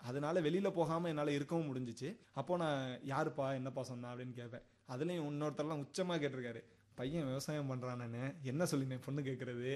அதனால வெளியில போகாம என்னால இருக்கவும் முடிஞ்சிச்சு அப்போ நான் யாருப்பா என்னப்பா சொன்னா அப்படின்னு கேட்பேன் அதுலயும் இன்னொருத்தர்லாம் உச்சமா கேட்டிருக்காரு பையன் விவசாயம் பண்றானே என்ன சொல்லி பொண்ணு கேட்கறது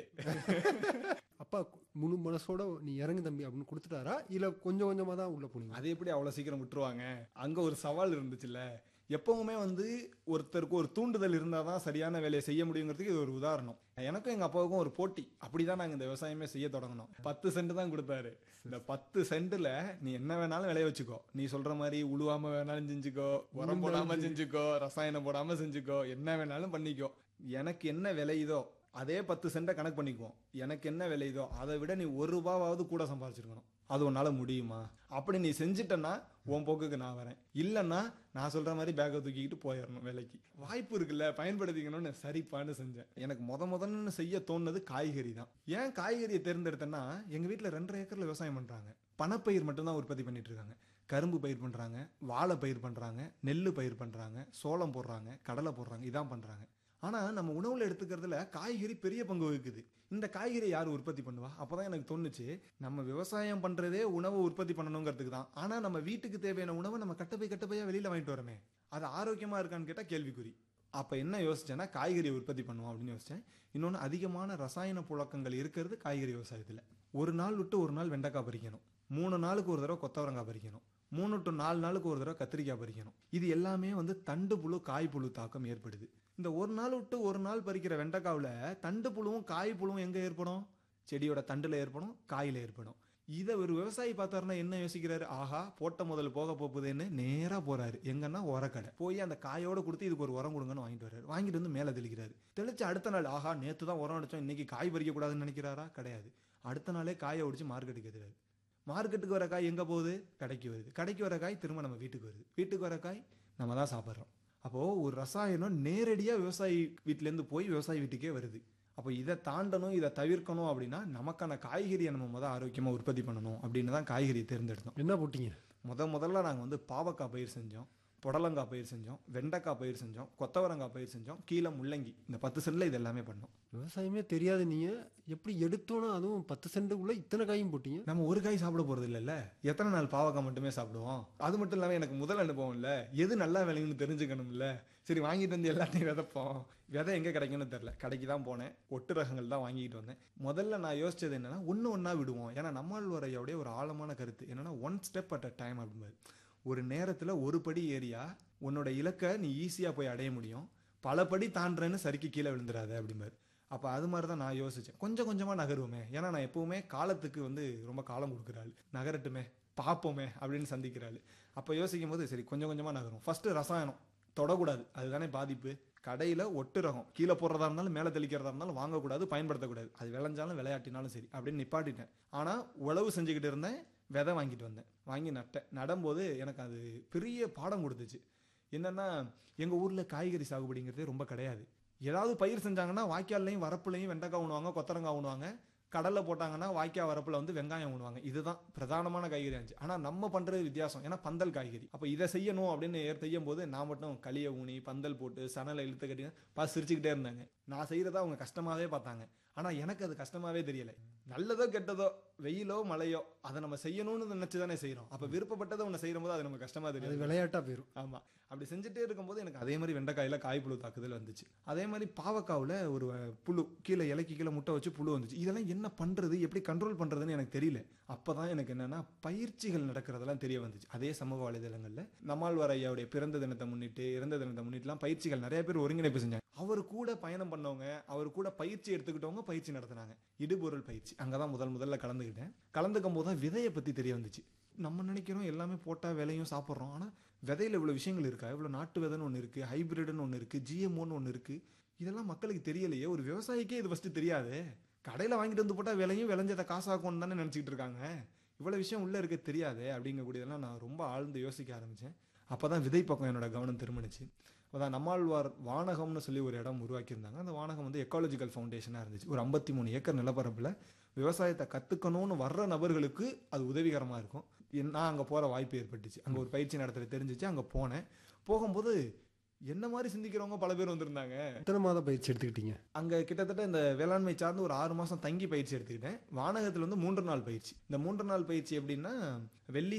அப்பா முழு மனசோட நீ இறங்கு தம்பி அப்படின்னு கொடுத்துட்டாரா இல்ல கொஞ்சம் கொஞ்சமா தான் உள்ள போனீங்க அது எப்படி அவ்வளவு சீக்கிரம் விட்டுருவாங்க அங்க ஒரு சவால் இருந்துச்சுல்ல எப்பவுமே வந்து ஒருத்தருக்கு ஒரு தூண்டுதல் இருந்தால் தான் சரியான வேலையை செய்ய முடியுங்கிறதுக்கு இது ஒரு உதாரணம் எனக்கும் எங்க அப்பாவுக்கும் ஒரு போட்டி அப்படிதான் நாங்க இந்த விவசாயமே செய்ய தொடங்கினோம் பத்து சென்ட் தான் கொடுத்தாரு இந்த பத்து சென்ட்ல நீ என்ன வேணாலும் விளைய வச்சுக்கோ நீ சொல்ற மாதிரி உழுவாம வேணாலும் செஞ்சுக்கோ உரம் போடாம செஞ்சுக்கோ ரசாயனம் போடாம செஞ்சுக்கோ என்ன வேணாலும் பண்ணிக்கோ எனக்கு என்ன விளையுதோ அதே பத்து சென்ட்டை கணக்கு பண்ணிக்குவோம் எனக்கு என்ன விளையுதோ அதை விட நீ ஒரு ரூபாவாவது கூட சம்பாதிச்சிருக்கணும் அது உன்னால முடியுமா அப்படி நீ செஞ்சுட்டன்னா உன் போக்குக்கு நான் வரேன் இல்லைன்னா நான் சொல்ற மாதிரி பேக்கை தூக்கிக்கிட்டு போயிடணும் வேலைக்கு வாய்ப்பு இருக்குல்ல பயன்படுத்திக்கணும்னு சரிப்பான்னு செஞ்சேன் எனக்கு முத முதன்னு செய்ய தோணுனது காய்கறி தான் ஏன் காய்கறியை தேர்ந்தெடுத்தேன்னா எங்க வீட்டில் ரெண்டரை ஏக்கர்ல விவசாயம் பண்றாங்க பணப்பயிர் மட்டும்தான் உற்பத்தி பண்ணிட்டு இருக்காங்க கரும்பு பயிர் பண்றாங்க வாழை பயிர் பண்றாங்க நெல் பயிர் பண்றாங்க சோளம் போடுறாங்க கடலை போடுறாங்க இதான் பண்றாங்க ஆனா நம்ம உணவுல எடுத்துக்கிறதுல காய்கறி பெரிய பங்கு வகிக்குது இந்த காய்கறி யார் உற்பத்தி பண்ணுவா அப்பதான் எனக்கு தோணுச்சு நம்ம விவசாயம் பண்றதே உணவு உற்பத்தி பண்ணணுங்கிறதுக்கு தான் ஆனா நம்ம வீட்டுக்கு தேவையான உணவை நம்ம கட்டப்பை கட்டப்பையா வெளியில வாங்கிட்டு வரமே அது ஆரோக்கியமா இருக்கான்னு கேட்டா கேள்விக்குறி அப்ப என்ன யோசிச்சேன்னா காய்கறி உற்பத்தி பண்ணுவோம் அப்படின்னு யோசிச்சேன் இன்னொன்னு அதிகமான ரசாயன புழக்கங்கள் இருக்கிறது காய்கறி விவசாயத்துல ஒரு நாள் விட்டு ஒரு நாள் வெண்டைக்காய் பறிக்கணும் மூணு நாளுக்கு ஒரு தடவை கொத்தவரங்காய் பறிக்கணும் மூணு டு நாலு நாளுக்கு ஒரு தடவை கத்திரிக்காய் பறிக்கணும் இது எல்லாமே வந்து தண்டு புழு காய் புழு தாக்கம் ஏற்படுது இந்த ஒரு நாள் விட்டு ஒரு நாள் பறிக்கிற வெண்டைக்காவுல தண்டு புழுவும் காய் புழுவும் எங்க ஏற்படும் செடியோட தண்டுல ஏற்படும் காயில ஏற்படும் இதை ஒரு விவசாயி பார்த்தாருன்னா என்ன யோசிக்கிறாரு ஆஹா போட்ட முதல்ல போக போகுதுன்னு நேரா போறாரு எங்கன்னா உரக்கடை போய் அந்த காயோட கொடுத்து இதுக்கு ஒரு உரம் கொடுங்கன்னு வாங்கிட்டு வர்றாரு வாங்கிட்டு வந்து மேலே தெளிக்கிறாரு தெளிச்சு அடுத்த நாள் ஆஹா நேத்து தான் உரம் அடிச்சோம் இன்னைக்கு காய் பறிக்க கூடாதுன்னு நினைக்கிறாரா கிடையாது அடுத்த நாளே காயை ஒடிச்சு மார்க்கெட்டுக்கு எதிராரு மார்க்கெட்டுக்கு வர காய் எங்க போகுது கடைக்கு வருது கடைக்கு வர காய் திரும்ப நம்ம வீட்டுக்கு வருது வீட்டுக்கு வர காய் நம்ம தான் சாப்பிட்றோம் அப்போ ஒரு ரசாயனம் நேரடியா விவசாயி வீட்ல இருந்து போய் விவசாயி வீட்டுக்கே வருது அப்போ இதை தாண்டணும் இதை தவிர்க்கணும் அப்படின்னா நமக்கான காய்கறியை நம்ம முத ஆரோக்கியமா உற்பத்தி பண்ணணும் அப்படின்னு தான் காய்கறியை தேர்ந்தெடுத்தோம் என்ன போட்டீங்க முத முதல்ல நாங்கள் வந்து பாவக்காய் பயிர் செஞ்சோம் புடலங்காய் பயிர் செஞ்சோம் வெண்டைக்காய் பயிர் செஞ்சோம் கொத்தவரங்காய் பயிர் செஞ்சோம் கீழே முள்ளங்கி இந்த பத்து சென்ட்ல இது எல்லாமே பண்ணோம் விவசாயமே தெரியாது நீங்க எப்படி எடுத்தோன்னா அதுவும் பத்து சென்ட்டுக்குள்ள இத்தனை காயும் போட்டீங்க நம்ம ஒரு காய் சாப்பிட போறது இல்லைல்ல எத்தனை நாள் பாவக்காய் மட்டுமே சாப்பிடுவோம் அது மட்டும் இல்லாம எனக்கு முதல் அனுபவம் இல்ல எது நல்லா விளையும்னு தெரிஞ்சுக்கணும்ல சரி வாங்கிட்டு வந்து எல்லாத்தையும் விதைப்போம் விதை எங்க கிடைக்கும்னு தெரியல கடைக்கு தான் போனேன் ஒட்டு ரகங்கள் தான் வாங்கிட்டு வந்தேன் முதல்ல நான் யோசிச்சது என்னன்னா ஒண்ணு ஒண்ணா விடுவோம் ஏன்னா நம்மாழ்வாரையோடைய ஒரு ஆழமான கருத்து என்னன்னா one step at a time அப்படிம்பாரு ஒரு நேரத்துல ஒரு படி ஏறியா உன்னோட இலக்கை நீ ஈஸியா போய் அடைய முடியும் பல படி தாண்டுறேன்னு சரிக்கு கீழே விழுந்துடாத அப்படிம்பாரு அப்போ அது மாதிரி தான் நான் யோசித்தேன் கொஞ்சம் கொஞ்சமாக நகருவோமே ஏன்னா நான் எப்பவுமே காலத்துக்கு வந்து ரொம்ப காலம் கொடுக்குறாள் நகரட்டுமே பார்ப்போமே அப்படின்னு சந்திக்கிறாள் அப்போ யோசிக்கும் போது சரி கொஞ்சம் கொஞ்சமாக நகரும் ஃபர்ஸ்ட் ரசாயனம் தொடக்கூடாது அதுதானே பாதிப்பு கடையில் ஒட்டு ரகம் கீழே போடுறதா இருந்தாலும் மேலே தெளிக்கிறதா இருந்தாலும் வாங்கக்கூடாது பயன்படுத்தக்கூடாது அது விளைஞ்சாலும் விளையாட்டினாலும் சரி அப்படின்னு நிப்பாட்டிட்டேன் ஆனால் உழவு செஞ்சுக்கிட்டு இருந்தேன் விதை வாங்கிட்டு வந்தேன் வாங்கி நட்டேன் நடும்போது எனக்கு அது பெரிய பாடம் கொடுத்துச்சு என்னன்னா எங்க ஊர்ல காய்கறி சாகுபடிங்கிறதே ரொம்ப கிடையாது ஏதாவது பயிர் செஞ்சாங்கன்னா வாய்க்கால்லையும் வரப்புலையும் வெண்டைக்காய் ஊணுவாங்க கொத்தரங்காய் ஊணுவாங்க கடல்ல போட்டாங்கன்னா வாய்க்கால் வரப்புல வந்து வெங்காயம் ஊணுவாங்க இதுதான் பிரதானமான காய்கறி இருந்துச்சு ஆனா நம்ம பண்றது வித்தியாசம் ஏன்னா பந்தல் காய்கறி அப்ப இதை செய்யணும் அப்படின்னு ஏற் செய்யும் போது நான் மட்டும் களியை ஊனி பந்தல் போட்டு சணலை இழுத்து கட்டி பா சிரிச்சுக்கிட்டே இருந்தாங்க நான் செய்யறத அவங்க கஷ்டமாவே பார்த்தாங்க ஆனா எனக்கு அது கஷ்டமாவே தெரியல நல்லதோ கெட்டதோ வெயிலோ மழையோ அதை நம்ம செய்யணும்னு நினைச்சு தானே செய்யறோம் அப்ப விருப்பப்பட்டதை ஒன்று செய்யும் போது அது நமக்கு கஷ்டமா அது தெரியாது விளையாட்டா போயிரும் ஆமா அப்படி செஞ்சுட்டே இருக்கும்போது எனக்கு அதே மாதிரி வெண்டைக்காயில காய் புழு தாக்குதல் வந்துச்சு அதே மாதிரி பாவக்காவுல ஒரு அஹ், புழு கீழே இலைக்கு கீழே முட்டை வச்சு புழு வந்துச்சு இதெல்லாம் என்ன பண்றது எப்படி கண்ட்ரோல் பண்றதுன்னு எனக்கு தெரியல அப்பதான் எனக்கு என்னன்னா பயிற்சிகள் நடக்கிறதெல்லாம் தெரிய வந்துச்சு அதே சமூக வலைதளங்கள்ல நம்மாழ்வார் ஐயாவுடைய பிறந்த தினத்தை முன்னிட்டு இறந்த தினத்தை முன்னிட்டுலாம் பயிற்சிகள் நிறைய பேர் ஒருங்கிணைப்பு செஞ்சாங்க அவர் கூட பயணம் பண்ணவங்க அவர் கூட பயிற்சி எடுத்துக்கிட்டவங்க பயிற்சி நடத்துனாங்க இடுபொருள் பயிற்சி அங்கதான் முதல் முதல்ல கலந்துக்கிட்டேன் கலந்துக்கும் போது தான் விதையை பத்தி தெரிய வந்துச்சு நம்ம நினைக்கிறோம் எல்லாமே போட்டா விலையும் சாப்பிட்றோம் ஆனா விதையில இவ்வளவு விஷயங்கள் இருக்கா இவ்வளவு நாட்டு விதைன்னு ஒன்று இருக்கு ஹைபிரிட்னு ஒன்று இருக்கு ஜிஎம்ஓன்னு ஒன்று இருக்கு இதெல்லாம் மக்களுக்கு தெரியலையே ஒரு விவசாயிக்கே இது ஃபர்ஸ்ட் தெரியாது கடையில வாங்கிட்டு வந்து போட்டா விலையும் விளைஞ்சதை காசாக்கும்னு தானே நினைச்சிட்டு இருக்காங்க இவ்வளவு விஷயம் உள்ள இருக்க தெரியாதே அப்படிங்கக்கூடியதெல்லாம் நான் ரொம்ப ஆழ்ந்து யோசிக்க ஆரம்பிச்சேன் அப்பதான் விதை பக்கம் என்னோட கவனம் திரும்பினுச்சு அதான் நம்மாழ்வார் வானகம்னு சொல்லி ஒரு இடம் உருவாக்கியிருந்தாங்க அந்த வானகம் வந்து எக்காலஜிக்கல் ஃபவுண்டேஷனாக இருந்துச்சு ஒரு ஐம்பத்தி மூணு ஏக்கர் நிலப்பரப்பில் விவசாயத்தை கற்றுக்கணும்னு வர்ற நபர்களுக்கு அது உதவிகரமாக இருக்கும் என் நான் அங்கே போகிற வாய்ப்பு ஏற்பட்டுச்சு அங்கே ஒரு பயிற்சி நடத்துகிற தெரிஞ்சிச்சு அங்கே போனேன் போகும்போது என்ன மாதிரி சிந்திக்கிறவங்க பல பேர் வந்திருந்தாங்க எத்தனை மாத பயிற்சி எடுத்துக்கிட்டீங்க அங்க கிட்டத்தட்ட இந்த வேளாண்மை சார்ந்து ஒரு ஆறு மாசம் தங்கி பயிற்சி எடுத்துக்கிட்டேன் வானகத்துல வந்து மூன்று நாள் பயிற்சி இந்த மூன்று நாள் பயிற்சி எப்படின்னா வெள்ளி